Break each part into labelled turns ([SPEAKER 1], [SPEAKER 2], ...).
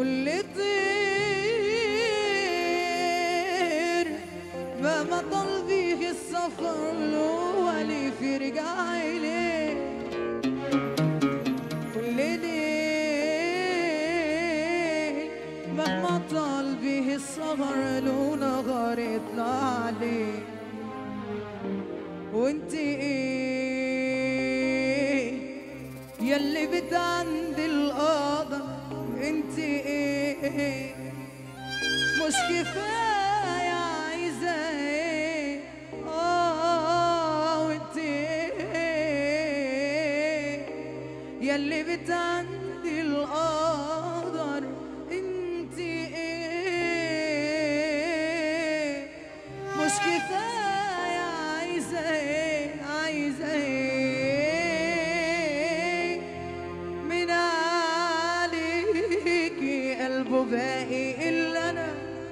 [SPEAKER 1] واللي طير ما طل فيه السفر له ولي في رجع إليه واللي ليل مهما طال به السهر له نهار يطلع عليه وانت ايه يلي بتعند القدر انت ايه مش كفاية عايزة ايه اه وانت ايه يلي بتعندي القدر انت ايه مش كفاية عايزة ايه عايزة ايه من عليكي قلبه باقي الا انا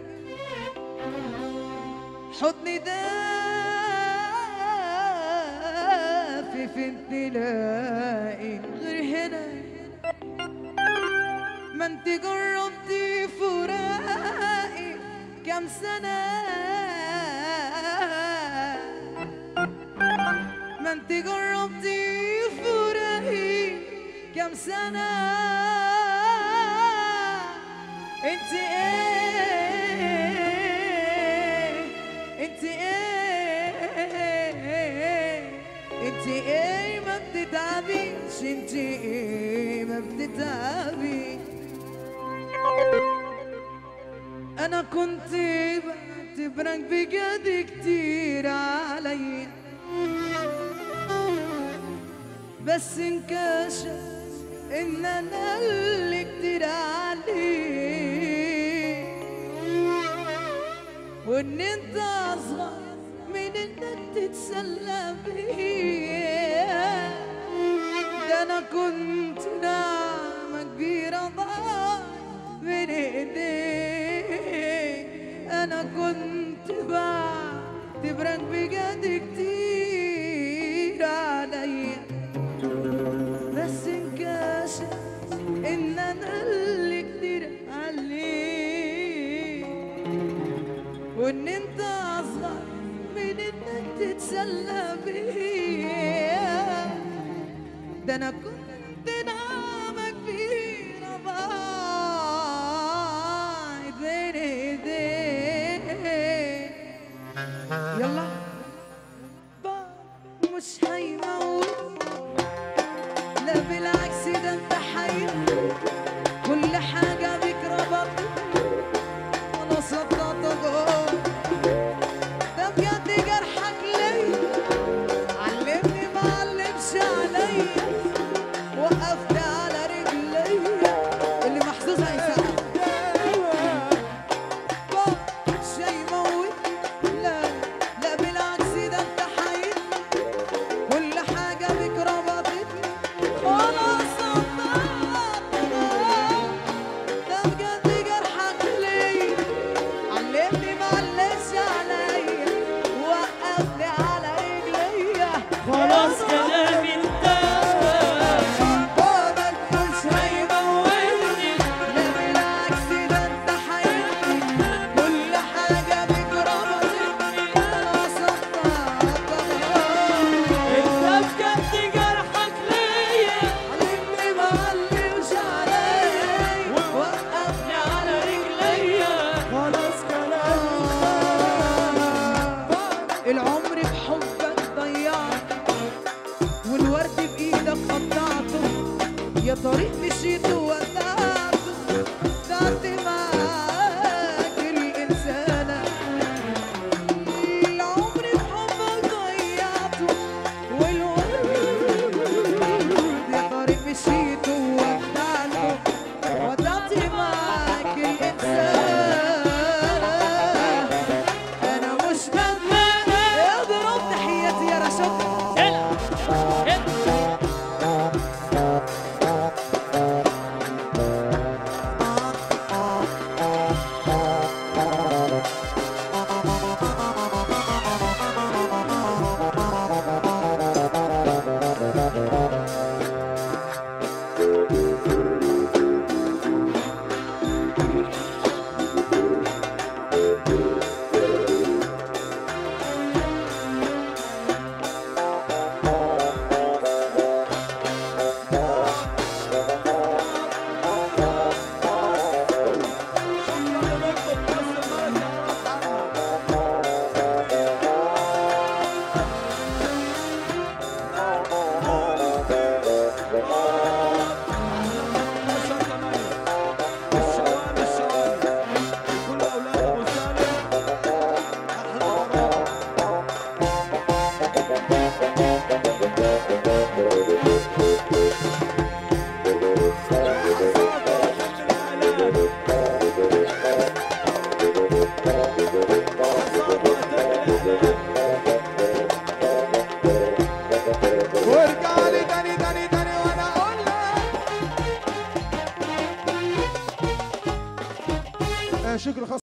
[SPEAKER 1] حضني دافي في تلاقي غير هنا ما انت جربتي فراقي كام سنة ما انت جربتي فراقي كام سنة انت ايه انت ايه انت ايه ما بتتعبيش انت ايه ما بتتعبي انا كنت بعتبرك بجد كتير عليا بس انكشف ان انا اللي كتير عليك وان انت اصغر من انك تتسلى بيا ده انا كنت نعمة كبيرة ضاعت من ايديك انا كنت بعتبرك بجد كتير عليا بس انكشف ان انا اللي كتير عليك وان انت اصغر من انك تتسلى بيا ده انا كنت نعمة كبيرة ضاعت بين ايديك يلا بابا مش هيموت لا بالعكس ده انت حي كل حاجة بك ربطتني انا صدقت غور ده بجد جرحك ليا علمني ما علمش عليا وقفت على رجليا اللي محظوظ هيسقف شي يموت لا لا بالعكس ده انت حي كل حاجة بك ربطتني خلاص صدقت ده بجد جرحك ليا علمني ما علمش عليا وقفني على رجليا
[SPEAKER 2] خلاص كلامي انتهى
[SPEAKER 1] بعدك مش
[SPEAKER 2] هيموتني
[SPEAKER 1] لا بالعكس ده انت حياتي كل حاجة بك ربطتني انا صدقت
[SPEAKER 2] انت بجد جرحك ليا
[SPEAKER 1] علمني ما علمش عليا وقفني
[SPEAKER 2] على رجليا خلاص
[SPEAKER 1] العمر بحبك ضيعت والورد بايدك قطعته يا طريق مشيته وودعته ضعت معاك الانسانه العمر بحبك ضيعته والورد يا طريق مشيته وودعته ودعت معاك الانسانه انا مش ندمان اضرب تحياتي يا رشاد
[SPEAKER 2] هلا هلا
[SPEAKER 3] آه، شكر خاص